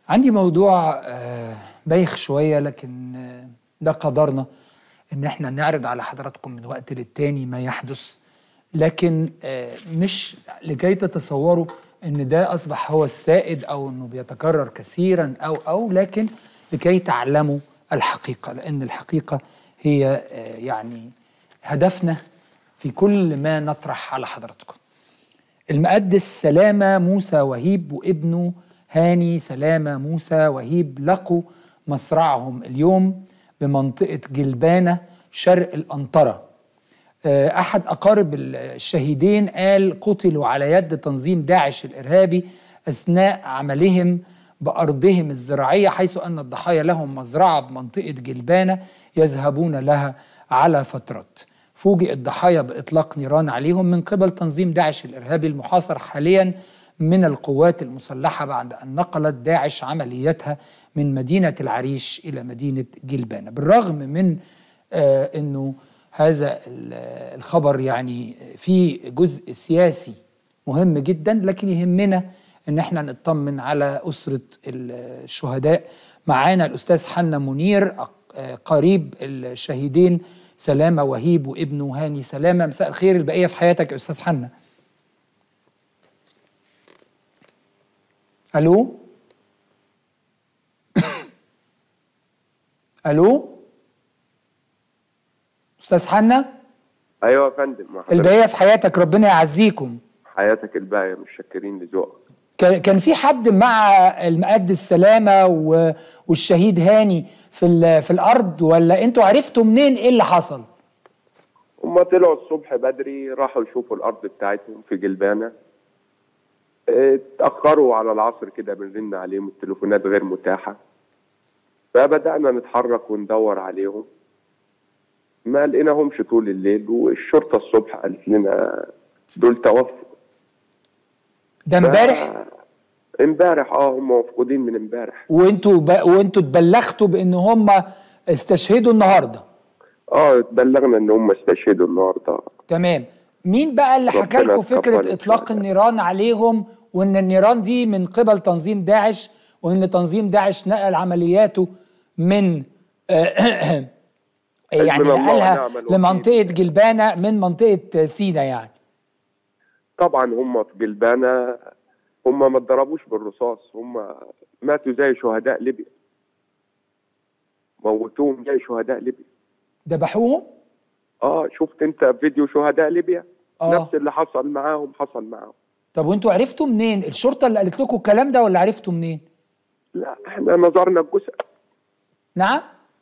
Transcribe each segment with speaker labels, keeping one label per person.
Speaker 1: عندي موضوع آه، بايخ شوية لكن آه، ده قدرنا ان احنا نعرض على حضراتكم من وقت للتاني ما يحدث لكن آه، مش لكي تتصوروا ان ده اصبح هو السائد او انه بيتكرر كثيرا او او لكن لكي تعلموا الحقيقة لان الحقيقة هي آه، يعني هدفنا في كل ما نطرح على حضراتكم المقدس سلامة موسى وهيب وابنه هاني سلامة موسى وهيب لقوا مصرعهم اليوم بمنطقة جلبانة شرق الأنطرة آه، أحد أقارب الشهيدين قال قتلوا على يد تنظيم داعش الإرهابي أثناء عملهم بأرضهم الزراعية حيث أن الضحايا لهم مزرعة بمنطقة جلبانة يذهبون لها على فترات فوجئ الضحايا بإطلاق نيران عليهم من قبل تنظيم داعش الإرهابي المحاصر حاليا من القوات المسلحة بعد أن نقلت داعش عملياتها من مدينة العريش إلى مدينة جلبانة بالرغم من آه أنه هذا ال- الخبر يعني فيه جزء سياسي مهم جدا لكن يهمنا ان احنا نطمن على اسره الشهداء معانا الاستاذ حنا منير أق- آه، قريب الشهيدين سلامه وهيب وابنه هاني سلامه مساء الخير البقيه في حياتك يا استاذ حنا الو الو استاذ حنا
Speaker 2: ايوه يا فندم مع حضرتك.
Speaker 1: البقيه في حياتك ربنا يعزيكم
Speaker 2: حياتك الباقيه متشكرين لذوقك
Speaker 1: كان كان في حد مع المقدس سلامه و- والشهيد هاني في ال- في الارض ولا انتوا عرفتوا منين ايه اللي حصل؟
Speaker 2: هم طلعوا الصبح بدري راحوا يشوفوا الارض بتاعتهم في جلبانه اتاخروا على العصر كده بنرن عليهم التليفونات غير متاحه فبدانا نتحرك وندور عليهم ما لقيناهمش طول الليل والشرطه الصبح قالت لنا دول توفوا
Speaker 1: ده امبارح
Speaker 2: امبارح اه هم مفقودين من امبارح
Speaker 1: وانتوا ب... وانتوا اتبلغتوا بان هم استشهدوا النهارده
Speaker 2: اه اتبلغنا ان هم استشهدوا النهارده
Speaker 1: تمام مين بقى اللي حكى
Speaker 2: ربنا
Speaker 1: لكم فكره
Speaker 2: يتقبل
Speaker 1: اطلاق
Speaker 2: الشهداء.
Speaker 1: النيران عليهم وان النيران دي من قبل تنظيم داعش وان تنظيم داعش نقل عملياته من يعني
Speaker 2: حسبنا الله
Speaker 1: نقلها
Speaker 2: ونعم الوكيل.
Speaker 1: لمنطقه جلبانه من منطقه سينا يعني
Speaker 2: طبعا هم في جلبانة هم ما اتضربوش بالرصاص هم ماتوا زي شهداء ليبيا موتوهم زي شهداء ليبيا
Speaker 1: ذبحوهم
Speaker 2: اه شفت انت فيديو شهداء ليبيا
Speaker 1: آه.
Speaker 2: نفس اللي حصل معاهم حصل معاهم
Speaker 1: طب وانتوا عرفتوا منين الشرطه اللي قالت لكم الكلام ده ولا عرفتوا منين
Speaker 2: لا احنا نظرنا الجثث
Speaker 1: نعم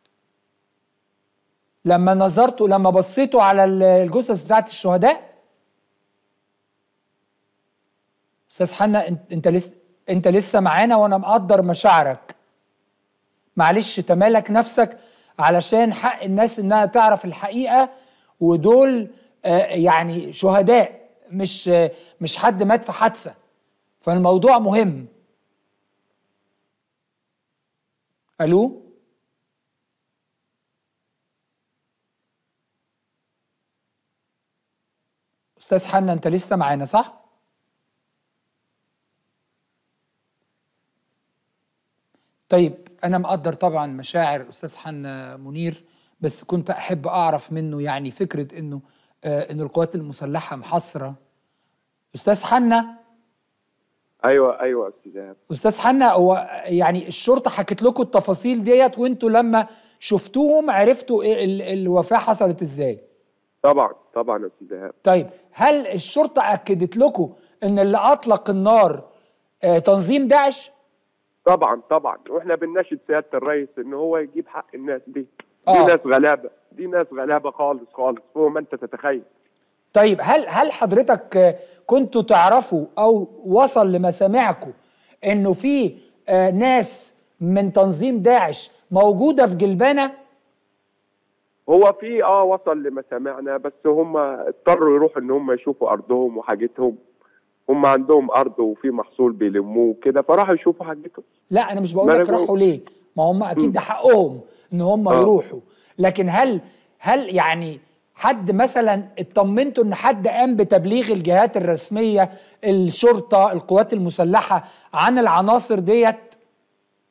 Speaker 1: لما نظرتوا لما بصيتوا على ال- الجثث بتاعت الشهداء استاذ حنا انت انت لسه انت لسه معانا وانا مقدر مشاعرك معلش تمالك نفسك علشان حق الناس انها تعرف الحقيقه ودول آه، يعني شهداء مش آه، مش حد مات في حادثه فالموضوع مهم الو استاذ حنا انت لسه معانا صح طيب انا مقدر طبعا مشاعر الاستاذ حنا منير بس كنت احب اعرف منه يعني فكره انه آه ان القوات المسلحه محاصره استاذ حنا
Speaker 2: ايوه ايوه يا استاذ إيهاب.
Speaker 1: استاذ حنا هو يعني الشرطه حكت لكم التفاصيل ديت وانتوا لما شفتوهم عرفتوا ايه ال- الوفاه حصلت ازاي
Speaker 2: طبعا طبعا يا استاذ إيهاب.
Speaker 1: طيب هل الشرطه اكدت لكم ان اللي اطلق النار آه تنظيم داعش
Speaker 2: طبعا طبعا واحنا بنناشد سياده الرئيس ان هو يجيب حق الناس دي دي
Speaker 1: آه.
Speaker 2: ناس غلابه دي ناس غلابه خالص خالص فوق ما انت تتخيل
Speaker 1: طيب هل هل حضرتك آه، كنتوا تعرفوا او وصل لمسامعكم انه في آه، ناس من تنظيم داعش موجوده في جلبانه
Speaker 2: هو في اه وصل لمسامعنا بس هم اضطروا يروحوا ان هم يشوفوا ارضهم وحاجتهم هم عندهم ارض وفي محصول بيلموه كده فراحوا يشوفوا حاجتهم
Speaker 1: لا انا مش بقول
Speaker 2: ما
Speaker 1: لك
Speaker 2: أنا بقول-
Speaker 1: راحوا ليه ما هم اكيد ده حقهم ان هم
Speaker 2: آه.
Speaker 1: يروحوا لكن هل هل يعني حد مثلا اطمنتوا ان حد قام بتبليغ الجهات الرسميه الشرطه القوات المسلحه عن العناصر ديت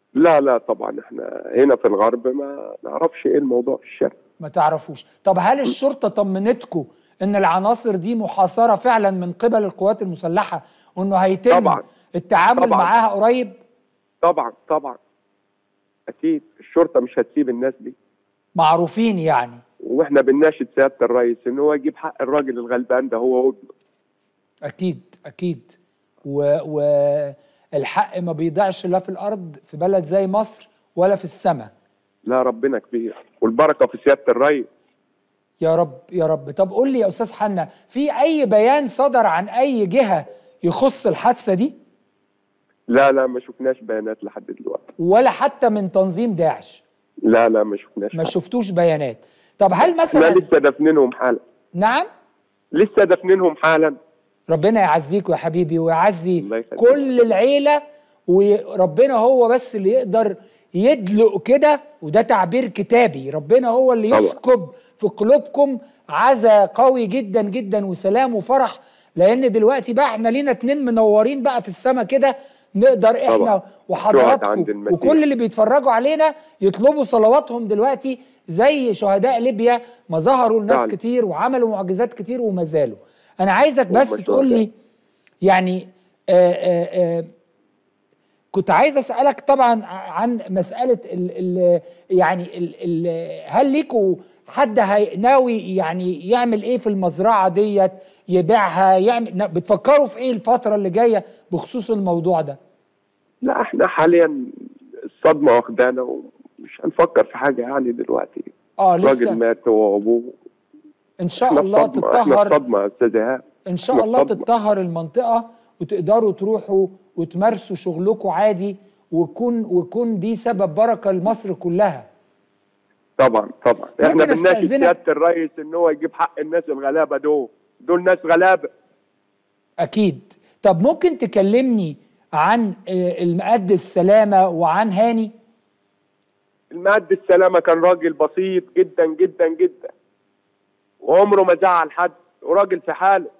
Speaker 2: لا لا طبعا احنا هنا في الغرب ما نعرفش ايه الموضوع في الشارع
Speaker 1: ما تعرفوش طب هل الشرطه طمنتكم ان العناصر دي محاصره فعلا من قبل القوات المسلحه وانه هيتم
Speaker 2: طبعاً.
Speaker 1: التعامل
Speaker 2: طبعاً.
Speaker 1: معاها قريب
Speaker 2: طبعا طبعا اكيد الشرطه مش هتسيب الناس دي
Speaker 1: معروفين يعني
Speaker 2: واحنا بنناشد سياده الرئيس ان هو يجيب حق الراجل الغلبان ده هو وابنه
Speaker 1: اكيد اكيد والحق ما بيضيعش لا في الارض في بلد زي مصر ولا في السماء
Speaker 2: لا ربنا كبير والبركه في سياده الرئيس
Speaker 1: يا رب يا رب طب قول لي يا استاذ حنا في اي بيان صدر عن اي جهه يخص الحادثه دي
Speaker 2: لا لا ما شفناش بيانات لحد دلوقتي
Speaker 1: ولا حتى من تنظيم داعش
Speaker 2: لا لا ما شفناش
Speaker 1: ما
Speaker 2: حاجة.
Speaker 1: شفتوش بيانات طب هل
Speaker 2: احنا
Speaker 1: مثلا
Speaker 2: لسه دافنينهم حالا
Speaker 1: نعم
Speaker 2: لسه دافنينهم حالا
Speaker 1: ربنا يعزيكوا يا حبيبي ويعزي
Speaker 2: الله يخليك.
Speaker 1: كل العيلة وربنا هو بس اللي يقدر يدلق كده وده تعبير كتابي ربنا هو اللي
Speaker 2: طبعا.
Speaker 1: يسكب في قلوبكم عزا قوي جدا جدا وسلام وفرح لان دلوقتي بقى احنا لينا اتنين منورين بقى في السما كده نقدر احنا
Speaker 2: طبعا. شهداء
Speaker 1: وحضراتكم
Speaker 2: عند المسيح.
Speaker 1: وكل اللي بيتفرجوا علينا يطلبوا صلواتهم دلوقتي زي شهداء ليبيا ما ظهروا لناس
Speaker 2: فعلا.
Speaker 1: كتير وعملوا معجزات كتير وما زالوا انا عايزك بس
Speaker 2: هم
Speaker 1: تقول لي
Speaker 2: شهداء.
Speaker 1: يعني آآ آآ كنت عايز اسالك طبعا عن مساله ال ال يعني ال ال هل ليكوا حد هي- ناوي يعني يعمل ايه في المزرعه ديت يبيعها يعمل نا- بتفكروا في ايه الفتره اللي جايه بخصوص الموضوع ده
Speaker 2: لا احنا حاليا الصدمه واخدانا ومش هنفكر في حاجه يعني دلوقتي
Speaker 1: اه
Speaker 2: راجل
Speaker 1: لسه
Speaker 2: مات هو وابوه
Speaker 1: ان شاء
Speaker 2: احنا
Speaker 1: الله
Speaker 2: الصدمه احنا
Speaker 1: تتطهر
Speaker 2: الصدمه يا استاذ ايهاب
Speaker 1: ان شاء
Speaker 2: احنا
Speaker 1: الله
Speaker 2: الصدمة.
Speaker 1: تتطهر المنطقه وتقدروا تروحوا وتمارسوا شغلكم عادي ويكون ويكون دي سبب بركه لمصر كلها
Speaker 2: طبعا طبعا احنا
Speaker 1: ممكن
Speaker 2: بنناشد
Speaker 1: أستأذنك؟
Speaker 2: سياده الرئيس ان هو يجيب حق الناس الغلابه دول دول ناس غلابه
Speaker 1: اكيد طب ممكن تكلمني عن آه، المقدس السلامه وعن هاني
Speaker 2: المعد السلامه كان راجل بسيط جدا جدا جدا وعمره ما زعل حد وراجل في حاله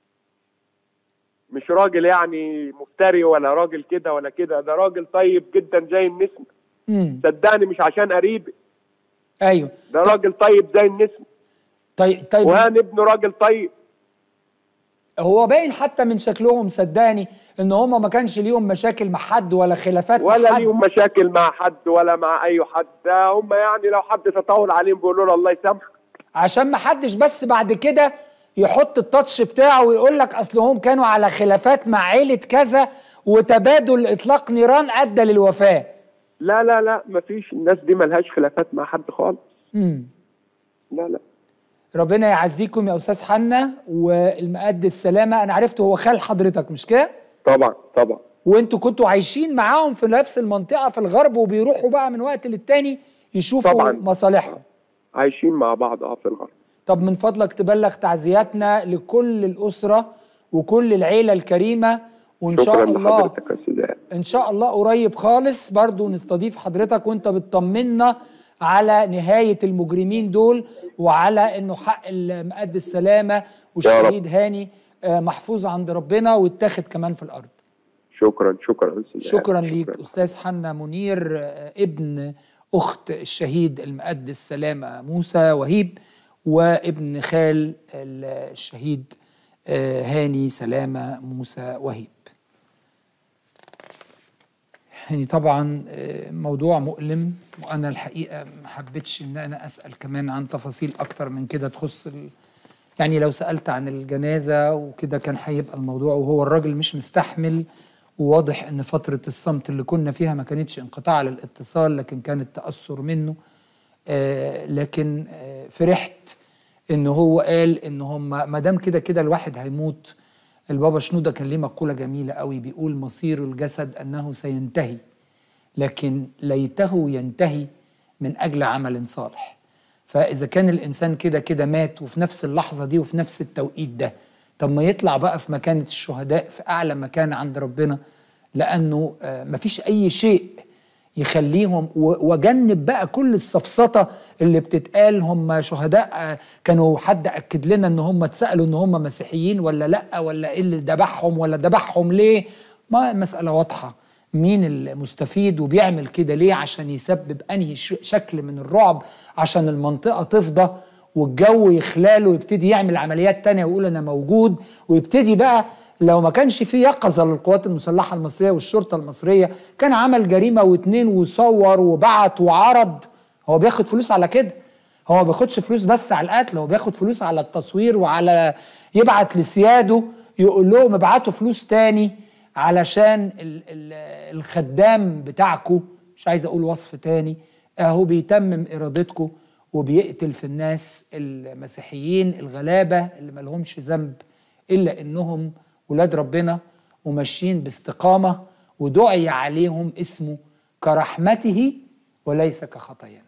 Speaker 2: مش راجل يعني مفتري ولا راجل كده ولا كده ده راجل طيب جدا زي النسمه
Speaker 1: امم
Speaker 2: صدقني مش عشان قريبي
Speaker 1: ايوه
Speaker 2: ده راجل طيب زي النسمه
Speaker 1: طيب طيب
Speaker 2: وهان ابنه راجل طيب
Speaker 1: هو باين حتى من شكلهم صدقني ان هم ما كانش ليهم مشاكل مع حد ولا خلافات مع
Speaker 2: ولا
Speaker 1: حد
Speaker 2: ليهم مشاكل مع حد ولا مع اي حد ده هم يعني لو حد تطاول عليهم بيقولوا له الله يسامحك
Speaker 1: عشان ما حدش بس بعد كده يحط التاتش بتاعه ويقول لك اصل هم كانوا على خلافات مع عيله كذا وتبادل اطلاق نيران ادى للوفاه
Speaker 2: لا لا لا مفيش الناس دي ملهاش خلافات مع حد خالص
Speaker 1: امم
Speaker 2: لا لا
Speaker 1: ربنا يعزيكم يا استاذ حنا والمقدس سلامه انا عرفت هو خال حضرتك مش كده
Speaker 2: طبعا طبعا
Speaker 1: وانتوا كنتوا عايشين معاهم في نفس المنطقه في الغرب وبيروحوا بقى من وقت للتاني يشوفوا
Speaker 2: طبعاً.
Speaker 1: مصالحهم
Speaker 2: عايشين مع بعض اه في الغرب
Speaker 1: طب من فضلك تبلغ تعزياتنا لكل الاسره وكل العيله الكريمه وان شاء
Speaker 2: شكرا
Speaker 1: الله
Speaker 2: لحضرتك يا استاذ إيهاب.
Speaker 1: ان شاء الله قريب خالص برضو نستضيف حضرتك وانت بتطمنا على نهاية المجرمين دول وعلى انه حق المقدس السلامة والشهيد هاني آه، محفوظ عند ربنا واتاخد كمان في الارض
Speaker 2: شكرا شكرا استاذ إيهاب.
Speaker 1: شكرا ليك استاذ حنا منير آه، ابن اخت الشهيد المقدس سلامة موسى وهيب وابن خال الشهيد آه، هاني سلامة موسى وهيب يعني طبعا آه، موضوع مؤلم وانا الحقيقه ما حبيتش ان انا اسال كمان عن تفاصيل اكتر من كده تخص ال... يعني لو سالت عن الجنازه وكده كان هيبقى الموضوع وهو الراجل مش مستحمل وواضح ان فتره الصمت اللي كنا فيها ما كانتش انقطاع للاتصال لكن كانت تاثر منه آه لكن آه فرحت ان هو قال ان هم ما دام كده كده الواحد هيموت البابا شنودة كان ليه مقولة جميلة قوي بيقول مصير الجسد أنه سينتهي لكن ليته ينتهي من أجل عمل صالح فإذا كان الإنسان كده كده مات وفي نفس اللحظة دي وفي نفس التوقيت ده طب ما يطلع بقى في مكانة الشهداء في أعلى مكان عند ربنا لأنه آه، مفيش أي شيء يخليهم و- وجنب بقى كل السفسطة اللي بتتقال هم شهداء آه، كانوا حد أكد لنا إن هم اتسألوا إن هم مسيحيين ولا لأ ولا إيه اللي ذبحهم ولا ذبحهم ليه ما مسألة واضحة مين المستفيد وبيعمل كده ليه عشان يسبب انهي ش- شكل من الرعب عشان المنطقه تفضى والجو يخلاله ويبتدي يعمل عمليات تانية ويقول انا موجود ويبتدي بقى لو ما كانش في يقظه للقوات المسلحه المصريه والشرطه المصريه كان عمل جريمه واتنين وصور وبعت وعرض هو بياخد فلوس على كده هو ما بياخدش فلوس بس على القتل هو بياخد فلوس على التصوير وعلى يبعت لسياده يقول لهم ابعتوا فلوس تاني علشان ال ال الخدام بتاعكو مش عايز اقول وصف تاني اهو بيتمم ارادتكو وبيقتل في الناس المسيحيين الغلابه اللي ملهمش ذنب الا انهم ولاد ربنا وماشيين باستقامه ودعي عليهم اسمه كرحمته وليس كخطايانا